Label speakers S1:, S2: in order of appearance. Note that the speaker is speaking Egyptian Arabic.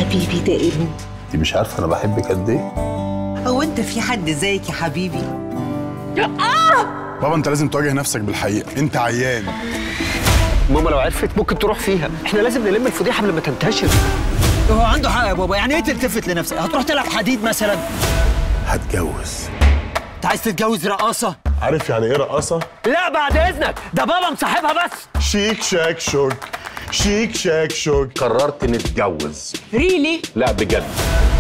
S1: حبيبي ده ابني
S2: انت مش عارفه انا بحبك قد ايه
S3: هو انت في حد زيك يا حبيبي
S4: بابا انت لازم تواجه نفسك بالحقيقه انت عيان
S5: ماما لو عرفت ممكن تروح فيها احنا لازم نلم الفضيحه قبل ما تنتشر
S6: هو عنده حق يا بابا يعني ايه تلتفت لنفسك هتروح تلعب حديد مثلا
S2: هتجوز
S6: انت عايز تتجوز رقاصه
S4: عارف يعني ايه رقاصه
S6: لا بعد اذنك ده بابا مصاحبها بس
S4: شيك شاك شوك شيك شاك شوك
S2: قررت نتجوز
S6: ريلي
S2: لا بجد